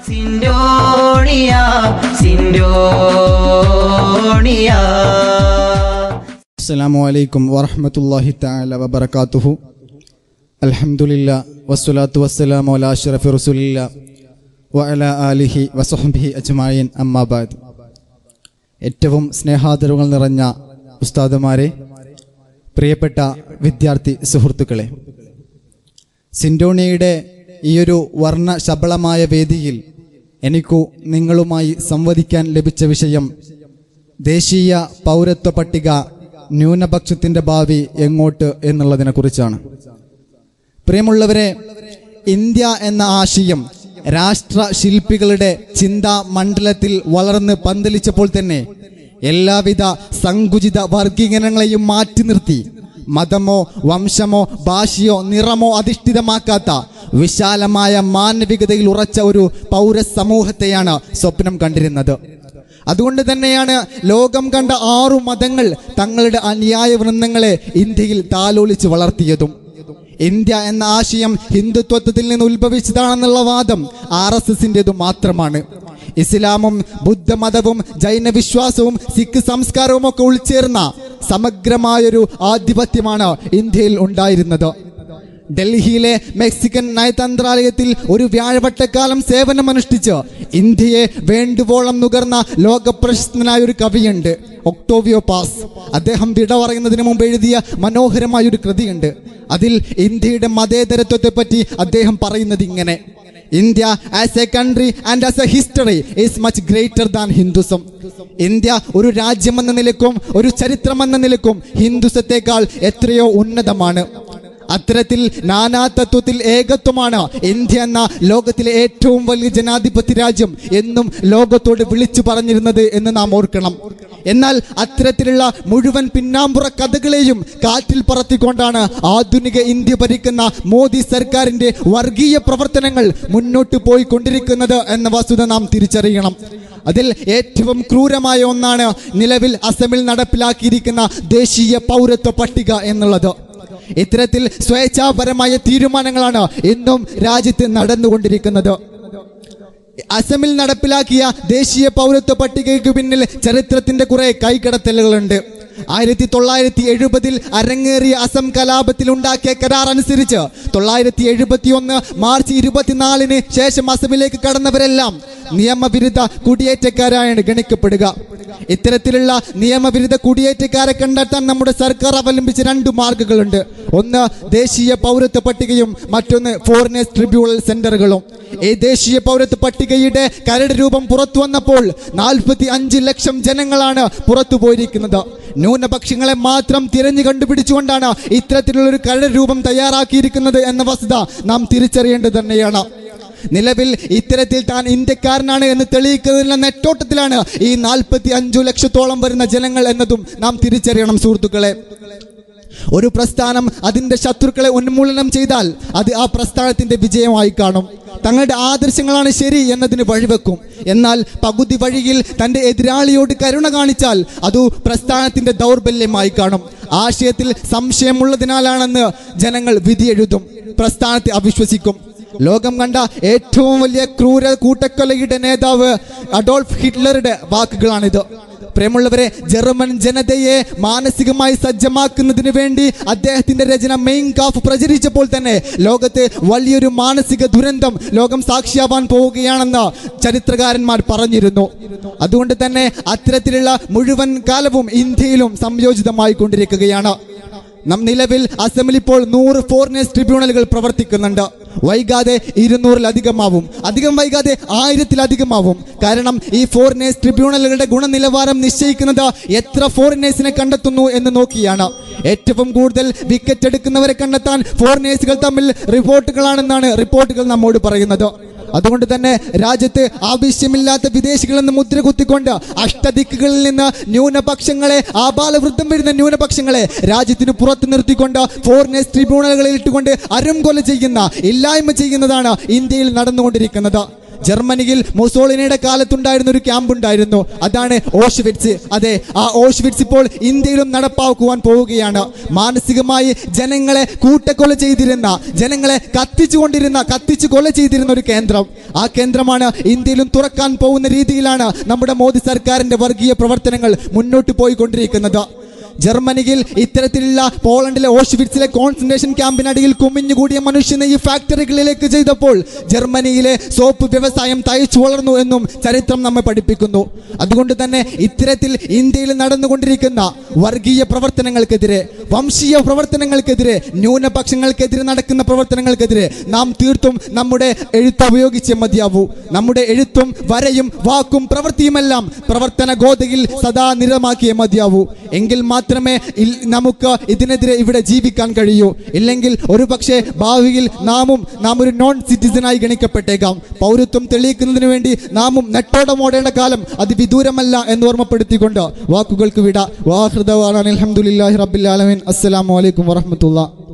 സിൻഡോണിയ സിൻഡോണിയ അസ്സലാമു അലൈക്കും വറഹ്മത്തുള്ളാഹി തആല വബറകാതുഹു അൽഹംദുലില്ലാ വസ്സലാത്തു വസ്സലാമു അലാ അഷ്റഫി റസൂലില്ലാ വഅലാ ആലിഹി വസഹ്ബിഹി അജ്മഈൻ അമ്മാ ബഅദ് ഏറ്റവും സ്നേഹാദരവുകൾ നിറഞ്ഞ ഉസ്താദുമാരെ പ്രിയപ്പെട്ട വിദ്യാർത്ഥി സുഹൃത്തുക്കളെ സിൻഡോണിയയുടെ ഈയൊരു വർണ്ണ ശബളമായ വേദിയിൽ എനിക്കു നിങ്ങളുമായി സംവദിക്കാൻ ലഭിച്ച വിഷയം ദേശീയ പൗരത്വ പട്ടിക ന്യൂനപക്ഷത്തിന്റെ ഭാവി എങ്ങോട്ട് എന്നുള്ളതിനെ കുറിച്ചാണ് പ്രിയമുള്ളവരെ ഇന്ത്യ എന്ന ആശയം രാഷ്ട്ര ശില്പികളുടെ ചിന്താ മണ്ഡലത്തിൽ വളർന്ന് പന്തലിച്ചപ്പോൾ തന്നെ എല്ലാവിധ സങ്കുചിത വർഗീകരണങ്ങളെയും മാറ്റി നിർത്തി മതമോ വംശമോ ഭാഷയോ നിറമോ അധിഷ്ഠിതമാക്കാത്ത വിശാലമായ മാനവികതയിൽ ഉറച്ച ഒരു പൗരസമൂഹത്തെയാണ് സ്വപ്നം കണ്ടിരുന്നത് അതുകൊണ്ട് തന്നെയാണ് ലോകം കണ്ട ആറു മതങ്ങൾ തങ്ങളുടെ അനുയായ വൃന്ദങ്ങളെ ഇന്ത്യയിൽ താലോലിച്ച് വളർത്തിയതും ഇന്ത്യ എന്ന ആശയം ഹിന്ദുത്വത്തിൽ നിന്ന് ഉത്ഭവിച്ചതാണെന്നുള്ള വാദം ആർ എസ് എസിൻ്റെതു മാത്രമാണ് ഇസ്ലാമും ബുദ്ധമതവും ജൈന വിശ്വാസവും സിഖ് സംസ്കാരവും ഒക്കെ ഉൾച്ചേർന്ന സമഗ്രമായൊരു ആധിപത്യമാണ് ഇന്ത്യയിൽ ഉണ്ടായിരുന്നത് ഡൽഹിയിലെ മെക്സിക്കൻ നയതന്ത്രാലയത്തിൽ ഒരു വ്യാഴവട്ടക്കാലം സേവനമനുഷ്ഠിച്ച് ഇന്ത്യയെ വേണ്ടുവോളം നുകർന്ന ലോകപ്രശസ്തനായ ഒരു കവിയുണ്ട് ഒക്ടോവിയോ പാസ് അദ്ദേഹം വിട പറയുന്നതിന് മുമ്പ് എഴുതിയ മനോഹരമായ ഒരു കൃതിയുണ്ട് അതിൽ ഇന്ത്യയുടെ മതേതരത്വത്തെപ്പറ്റി അദ്ദേഹം പറയുന്നത് ഇങ്ങനെ India as a country and as a history is much greater than Hinduism India ഒരു രാജ്യമെന്ന നിലക്കും ഒരു ചരിത്രമെന്ന നിലക്കും ഹിന്ദുസത്തെക്കാൾ എത്രയോ ഉന്നതമാണ് അത്തരത്തിൽ നാനാതത്വത്തിൽ ഏകത്വമാണ് ഇന്ത്യ എന്ന ലോകത്തിലെ ഏറ്റവും വലിയ ജനാധിപത്യ രാജ്യം എന്നും ലോകത്തോട് വിളിച്ചു പറഞ്ഞിരുന്നത് എന്ന് നാം ഓർക്കണം എന്നാൽ അത്തരത്തിലുള്ള മുഴുവൻ പിന്നാമ്പുറ കഥകളെയും കാറ്റിൽ പറത്തിക്കൊണ്ടാണ് ആധുനിക ഇന്ത്യ ഭരിക്കുന്ന മോദി സർക്കാരിന്റെ വർഗീയ പ്രവർത്തനങ്ങൾ മുന്നോട്ട് പോയിക്കൊണ്ടിരിക്കുന്നത് എന്ന വസ്തുത നാം തിരിച്ചറിയണം അതിൽ ഏറ്റവും ക്രൂരമായ ഒന്നാണ് നിലവിൽ അസമിൽ നടപ്പിലാക്കിയിരിക്കുന്ന ദേശീയ പൗരത്വ പട്ടിക എന്നുള്ളത് ഇത്തരത്തിൽ സ്വേച്ഛാപരമായ തീരുമാനങ്ങളാണ് ഇന്നും രാജ്യത്ത് നടന്നുകൊണ്ടിരിക്കുന്നത് അസമിൽ നടപ്പിലാക്കിയ ദേശീയ പൗരത്വ പട്ടികയ്ക്ക് പിന്നിൽ ചരിത്രത്തിന്റെ കുറെ കൈകടത്തലുകളുണ്ട് ആയിരത്തി തൊള്ളായിരത്തി എഴുപതിൽ അരങ്ങേറിയ അസം കലാപത്തിൽ ഉണ്ടാക്കിയ കരാർ അനുസരിച്ച് തൊള്ളായിരത്തി എഴുപത്തി ഒന്ന് മാർച്ച് ഇരുപത്തിനാലിന് ശേഷം അസമിലേക്ക് കടന്നവരെല്ലാം നിയമവിരുദ്ധ കുടിയേറ്റക്കാരായാണ് ഗണിക്കപ്പെടുക ഇത്തരത്തിലുള്ള നിയമവിരുദ്ധ കുടിയേറ്റക്കാരെ കണ്ടെത്താൻ നമ്മുടെ സർക്കാർ അവലംബിച്ച രണ്ട് മാർഗങ്ങളുണ്ട് ഒന്ന് ദേശീയ പൗരത്വ പട്ടികയും മറ്റൊന്ന് ഫോറിനേഴ്സ് ട്രിബ്യൂണൽ സെന്ററുകളും ഈ ദേശീയ പൗരത്വ പട്ടികയുടെ കരട് രൂപം പുറത്തു വന്നപ്പോൾ നാൽപ്പത്തി അഞ്ച് ലക്ഷം ജനങ്ങളാണ് പുറത്തു പോയിരിക്കുന്നത് ന്യൂനപക്ഷങ്ങളെ മാത്രം തിരഞ്ഞു കണ്ടുപിടിച്ചുകൊണ്ടാണ് ഇത്തരത്തിലുള്ള ഒരു കരട് രൂപം തയ്യാറാക്കിയിരിക്കുന്നത് എന്ന വസ്തുത നാം തിരിച്ചറിയേണ്ടത് തന്നെയാണ് നിലവിൽ ഇത്തരത്തിൽ താൻ ഇന്ത്യക്കാരനാണ് എന്ന് തെളിയിക്കുന്നതിനുള്ള നെട്ടോട്ടത്തിലാണ് ഈ നാൽപ്പത്തി അഞ്ചു ലക്ഷത്തോളം വരുന്ന ജനങ്ങൾ എന്നതും നാം തിരിച്ചറിയണം സുഹൃത്തുക്കളെ ഒരു പ്രസ്ഥാനം അതിന്റെ ശത്രുക്കളെ ഉന്മൂലനം ചെയ്താൽ അത് ആ പ്രസ്ഥാനത്തിന്റെ വിജയമായി കാണും തങ്ങളുടെ ആദർശങ്ങളാണ് ശരി എന്നതിന് വഴിവെക്കും എന്നാൽ പകുതി വഴിയിൽ തന്റെ എതിരാളിയോട് കരുണ കാണിച്ചാൽ അത് പ്രസ്ഥാനത്തിന്റെ ദൗർബല്യമായി കാണും ആശയത്തിൽ സംശയമുള്ളതിനാലാണെന്ന് ജനങ്ങൾ വിധിയെഴുതും പ്രസ്ഥാനത്തെ അവിശ്വസിക്കും ലോകം കണ്ട ഏറ്റവും വലിയ ക്രൂര കൂട്ടക്കൊലയുടെ നേതാവ് അഡോൾഫ് ഹിറ്റ്ലറുടെ വാക്കുകളാണിത് പ്രിയമുള്ളവരെ ജർമ്മൻ ജനതയെ മാനസികമായി സജ്ജമാക്കുന്നതിന് വേണ്ടി അദ്ദേഹത്തിന്റെ രചന മെയിൻ കാഫ് പ്രചരിച്ചപ്പോൾ തന്നെ ലോകത്ത് വലിയൊരു മാനസിക ദുരന്തം ലോകം സാക്ഷിയാവാൻ പോവുകയാണെന്ന് ചരിത്രകാരന്മാർ പറഞ്ഞിരുന്നു അതുകൊണ്ട് തന്നെ അത്തരത്തിലുള്ള മുഴുവൻ കാലവും ഇന്ത്യയിലും സംയോജിതമായി കൊണ്ടിരിക്കുകയാണ് നാം നിലവിൽ അസമിൽ ഇപ്പോൾ നൂറ് ഫോറിനേഴ്സ് ട്രിബ്യൂണലുകൾ പ്രവർത്തിക്കുന്നുണ്ട് വൈകാതെ ഇരുന്നൂറിലധികമാവും അധികം വൈകാതെ ആയിരത്തിലധികമാവും കാരണം ഈ ഫോറിനേഴ്സ് ട്രിബ്യൂണലുകളുടെ ഗുണനിലവാരം നിശ്ചയിക്കുന്നത് എത്ര ഫോറിനേഴ്സിനെ കണ്ടെത്തുന്നു എന്ന് നോക്കിയാണ് ഏറ്റവും കൂടുതൽ വിക്കറ്റ് എടുക്കുന്നവരെ കണ്ടെത്താൻ ഫോറിനേഴ്സുകൾ തമ്മിൽ റിപ്പോർട്ടുകളാണെന്നാണ് റിപ്പോർട്ടുകൾ നമ്മോട് പറയുന്നത് അതുകൊണ്ട് തന്നെ രാജ്യത്ത് ആവശ്യമില്ലാത്ത വിദേശികളെന്ന് മുദ്ര കുത്തിക്കൊണ്ട് അഷ്ടദിക്കുകളിൽ നിന്ന് ന്യൂനപക്ഷങ്ങളെ ആബാലവൃദ്ധം വരുന്ന ന്യൂനപക്ഷങ്ങളെ രാജ്യത്തിന് പുറത്തു നിർത്തിക്കൊണ്ട് ഫോറിനേഴ്സ് ട്രിബ്യൂണലുകളിൽ ഇട്ടുകൊണ്ട് അരും കൊല ചെയ്യുന്ന ഇല്ലായ്മ ചെയ്യുന്നതാണ് ഇന്ത്യയിൽ നടന്നുകൊണ്ടിരിക്കുന്നത് ജർമ്മനിയിൽ മുസോളിനിയുടെ കാലത്തുണ്ടായിരുന്ന ഒരു ക്യാമ്പ് ഉണ്ടായിരുന്നു അതാണ് ഓഷ്വിറ്റ്സ് അതെ ആ ഓഷ്വിറ്റ്സ് ഇപ്പോൾ ഇന്ത്യയിലും നടപ്പാക്കുവാൻ പോവുകയാണ് മാനസികമായി ജനങ്ങളെ കൂട്ടക്കൊല ചെയ്തിരുന്ന ജനങ്ങളെ കത്തിച്ചുകൊണ്ടിരുന്ന കത്തിച്ചു കൊല ചെയ്തിരുന്ന ഒരു കേന്ദ്രം ആ കേന്ദ്രമാണ് ഇന്ത്യയിലും തുറക്കാൻ പോകുന്ന രീതിയിലാണ് നമ്മുടെ മോദി സർക്കാരിന്റെ വർഗീയ പ്രവർത്തനങ്ങൾ മുന്നോട്ട് പോയിക്കൊണ്ടിരിക്കുന്നത് ജർമ്മനിയിൽ ഇത്തരത്തിലുള്ള പോളണ്ടിലെ ഓഷ്വിറ്റ്സിലെ കോൺസെൻട്രേഷൻ ക്യാമ്പിനടിയിൽ കുമിഞ്ഞുകൂടിയ മനുഷ്യനെ ഈ ഫാക്ടറികളിലേക്ക് ചെയ്തപ്പോൾ ജർമ്മനിയിലെ സോപ്പ് വ്യവസായം തയ്ച്ചു വളർന്നു എന്നും ചരിത്രം നമ്മെ പഠിപ്പിക്കുന്നു അതുകൊണ്ട് തന്നെ ഇത്തരത്തിൽ ഇന്ത്യയിൽ നടന്നുകൊണ്ടിരിക്കുന്ന വർഗീയ പ്രവർത്തനങ്ങൾക്കെതിരെ വംശീയ പ്രവർത്തനങ്ങൾക്കെതിരെ ന്യൂനപക്ഷങ്ങൾക്കെതിരെ നടക്കുന്ന പ്രവർത്തനങ്ങൾക്കെതിരെ നാം തീർത്തും നമ്മുടെ എഴുത്ത് ഉപയോഗിച്ചേ മതിയാവൂ നമ്മുടെ എഴുത്തും വരയും വാക്കും പ്രവൃത്തിയുമെല്ലാം പ്രവർത്തന ഗോതയിൽ സദാ നിറമാക്കിയേ മതിയാവൂ എങ്കിൽ മാത്രമേ ഇൽ- നമുക്ക് ഇതിനെതിരെ ഇവിടെ ജീവിക്കാൻ കഴിയൂ ഇല്ലെങ്കിൽ ഒരു പക്ഷേ ഭാവിയിൽ നാമും നാം ഒരു നോൺ സിറ്റിസണായി ഗണിക്കപ്പെട്ടേക്കാം പൗരത്വം തെളിയിക്കുന്നതിന് വേണ്ടി നാമും നെട്ടോടമോടേണ്ട കാലം അത് വിദൂരമല്ല എന്ന് ഓർമ്മപ്പെടുത്തിക്കൊണ്ട് വാക്കുകൾക്ക് വിട വാഹൃദവാണ് അലഹമുല്ലാഹി റബ്ബിൽ ആലമീൻ അസ്സലാമു അലൈക്കും വറഹമത്തുള്ള